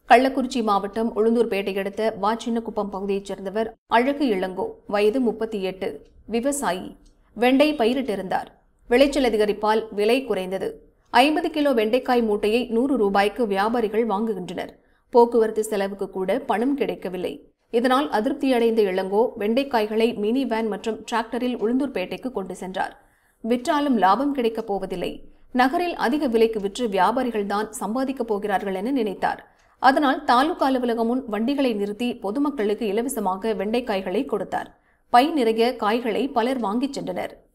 கள்ளக்குறிச்சி மாவட்டம் உளுந்தூர்பேட்டை அடுத்த வாச்சின்னக்குப்பம் பகுதியைச் சேர்ந்தவர் அழகு இளங்கோ வயது முப்பத்தி எட்டு விவசாயி வெண்டை பயிரிட்டிருந்தார் விளைச்சல் அதிகரிப்பால் விலை குறைந்தது ஐம்பது கிலோ வெண்டைக்காய் மூட்டையை நூறு ரூபாய்க்கு வியாபாரிகள் வாங்குகின்றனர் போக்குவரத்து செலவுக்கு கூட பணம் கிடைக்கவில்லை இதனால் அதிருப்தியடைந்த இளங்கோ வெண்டைக்காய்களை மினி வேன் மற்றும் டிராக்டரில் உளுந்தூர்பேட்டைக்கு கொண்டு சென்றார் விற்றாலும் லாபம் கிடைக்கப் போவதில்லை நகரில் அதிக விலைக்கு விற்று வியாபாரிகள்தான் சம்பாதிக்கப் போகிறார்கள் என நினைத்தார் அதனால் தாலுகா அலுவலகம் முன் வண்டிகளை நிறுத்தி பொதுமக்களுக்கு இலவசமாக வெண்டைக்காய்களை கொடுத்தார் பை நிறைய காய்களை பலர் வாங்கிச் சென்றனர்